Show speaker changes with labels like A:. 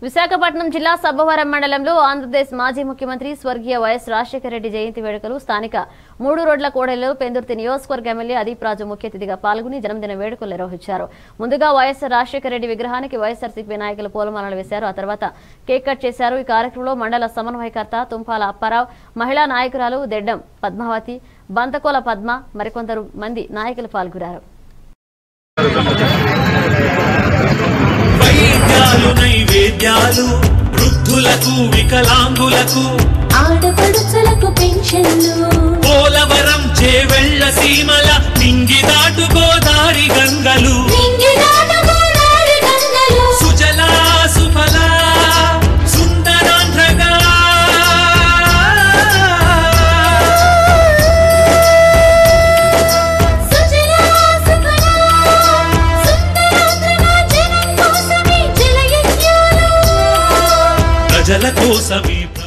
A: విశాఖపట్నం జిల్లా సబ్బవరం మండలంలో ఆంధ్రప్రదేశ్ మాజీ ముఖ్యమంత్రి స్వర్గీయ వైఎస్ రాజశేఖర రెడ్డి జయంతి వేడుకలు స్థానిక మూడు రోడ్ల కూడలిలో పెందుర్తి నియోజకవర్గ ఎమ్మెల్యే అదీప్ రాజు ముఖ్య అతిథిగా పాల్గొని జన్మదిన వేడుకలు నిర్వహించారు ముందుగా వైఎస్ రాజశేఖర రెడ్డి విగ్రహానికి వైఎస్ఆర్సీపీ నాయకులు పూలమాలలు వేశారు ఆ తర్వాత కేక్ కట్ చేశారు ఈ కార్యక్రమంలో మండల సమన్వయకర్త తుంపాల అప్పారావు మహిళా నాయకురాలు దెడ్డం పద్మావతి బంతకోల పద్మ మరికొందరు మంది నాయకులు పాల్గొన్నారు
B: వైద్యాలు నైవేద్యాలు వృద్ధులకు వికలాంగులకు
C: ఆడపడుచులకు పెన్షన్లు
B: పోలవరం చేవెళ్ల సీమల నింగి దాటు గోదారి గంగలు
C: నింగినాడు గోదావరి గంగలు
B: సుజలా సుఫలా సుందరాంధ్రగా
C: సుజలా సుఫలా సుందరాంధ్రగా జనం కోసమే జలయజ్ఞాలు
B: ప్రజల కోసమే